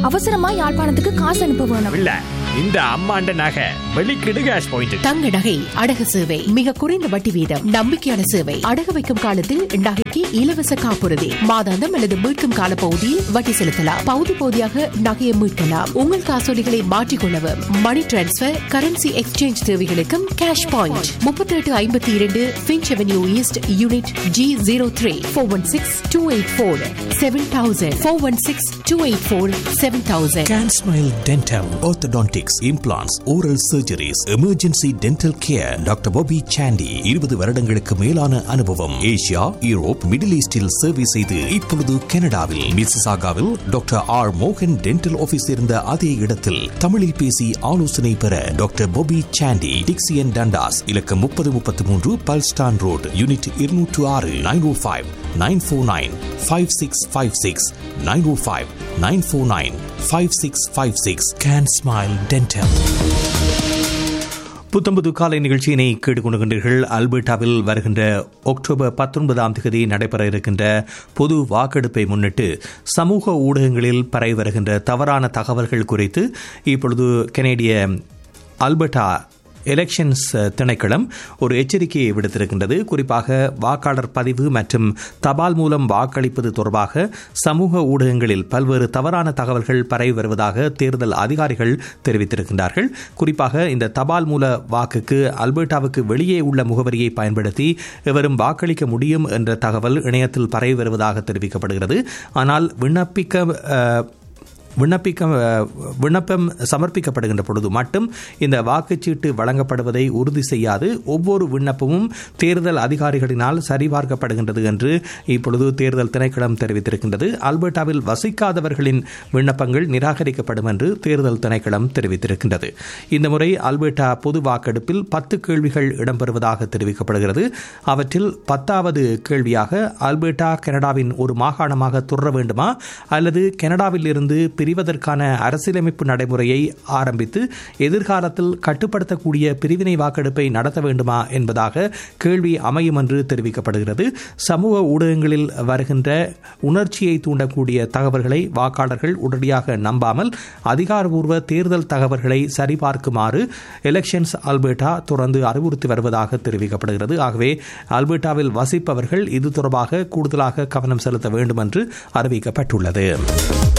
அவசரமா யாழ்ப்பாணத்துக்கு காசு அனுப்ப வேணும் இல்ல இந்த அம்மாண்ட நகை வெளிக்கிடு கேஷ் பாயிண்ட் தங்க நகை அடகு சேவை மிக குறைந்த வட்டி வீதம் நம்பிக்கையான சேவை அடகு வைக்கும் காலத்தில் நகைக்கு இலவச காப்புறுதி மாதாந்தம் அல்லது மீட்கும் கால பகுதியில் வட்டி செலுத்தலாம் பகுதி பகுதியாக நகையை மீட்கலாம் உங்கள் காசோலிகளை மாற்றிக்கொள்ளவும் மணி டிரான்ஸ்பர் கரன்சி எக்ஸ்சேஞ்ச் தேவைகளுக்கும் கேஷ் பாயிண்ட் முப்பத்தி எட்டு ஐம்பத்தி இரண்டு Finch Avenue East unit G zero three four one six two eight four seven thousand four one six two eight four seven thousand Can Smile Dental, Orthodontics, Implants, Oral Surgeries, Emergency Dental Care, doctor Bobby சாண்டி இருபது வருடங்களுக்கு மேலான அனுபவம் Asia Europe middle ஈஸ்டில் சேவை செய்து இப்பொழுது கனடாவில் மிசிசாகாவில் டாக்டர் ஆர் மோகன் டென்டல் ஆபீஸ் இருந்த அதே இடத்தில் தமிழில் பேசி ஆலோசனை பெற டாக்டர் Bobby சாண்டி டிக்சியன் டண்டாஸ் இலக்கம் முப்பது முப்பத்தி மூன்று பல்ஸ்டான் ரோடு யூனிட் இருநூற்று ஆறு nine O five nine four nine five six five six nine O five nine four nine five six five six Can Smile Dental புத்தம்புது காலை நிகழ்ச்சியினை கேட்டுக்கொண்டுகின்றீர்கள் அல்பர்டாவில் வருகின்ற அக்டோபர் பத்தொன்பதாம் தேதி நடைபெற இருக்கின்ற பொது வாக்கெடுப்பை முன்னிட்டு சமூக ஊடகங்களில் பரவி வருகின்ற தவறான தகவல்கள் குறித்து இப்பொழுது கனேடிய அல்பர்டா எலெக்ஷன்ஸ் திணைக்களம் ஒரு எச்சரிக்கையை விடுத்திருக்கின்றது குறிப்பாக வாக்காளர் பதிவு மற்றும் தபால் மூலம் வாக்களிப்பது தொடர்பாக சமூக ஊடகங்களில் பல்வேறு தவறான தகவல்கள் பரவி வருவதாக தேர்தல் அதிகாரிகள் தெரிவித்திருக்கின்றார்கள் குறிப்பாக இந்த தபால் மூல வாக்குக்கு அல்பர்டாவுக்கு வெளியே உள்ள முகவரியை பயன்படுத்தி எவரும் வாக்களிக்க முடியும் என்ற தகவல் இணையத்தில் பரவி வருவதாக தெரிவிக்கப்படுகிறது ஆனால் விண்ணப்பிக்க அஹ், விண்ணப்பிக்க விண்ணப்பம் சமர்ப்பிக்கப்படுகின்ற பொழுது மட்டும் இந்த வாக்குச்சீட்டு வழங்கப்படுவதை உறுதி செய்யாது ஒவ்வொரு விண்ணப்பமும் தேர்தல் அதிகாரிகளினால் சரிபார்க்கப்படுகின்றது என்று இப்பொழுது தேர்தல் திணைக்களம் தெரிவித்திருக்கின்றது அல்பர்டாவில் வசிக்காதவர்களின் விண்ணப்பங்கள் நிராகரிக்கப்படும் என்று தேர்தல் திணைக்களம் தெரிவித்திருக்கின்றது இந்த முறை அல்பர்டா பொது வாக்கெடுப்பில் பத்து கேள்விகள் இடம்பெறுவதாக தெரிவிக்கப்படுகிறது அவற்றில் பத்தாவது கேள்வியாக அல்பர்டா கனடாவின் ஒரு மாகாணமாக தொடர வேண்டுமா அல்லது கனடாவில் இருந்து பிரிவதற்கான அரசியலமைப்பு நடைமுறையை ஆரம்பித்து எதிர்காலத்தில் கட்டுப்படுத்தக்கூடிய பிரிவினை வாக்கெடுப்பை நடத்த வேண்டுமா என்பதாக கேள்வி அமையும் என்று தெரிவிக்கப்படுகிறது சமூக ஊடகங்களில் வருகின்ற உணர்ச்சியை தூண்டக்கூடிய தகவல்களை வாக்காளர்கள் உடனடியாக நம்பாமல் அதிகாரப்பூர்வ தேர்தல் தகவல்களை சரிபார்க்குமாறு எலெக்ஷன்ஸ் அல்பர்டா தொடர்ந்து அறிவுறுத்தி வருவதாக தெரிவிக்கப்படுகிறது ஆகவே அல்பர்டாவில் வசிப்பவர்கள் இது தொடர்பாக கூடுதலாக கவனம் செலுத்த வேண்டும் என்று அறிவிக்கப்பட்டுள்ளது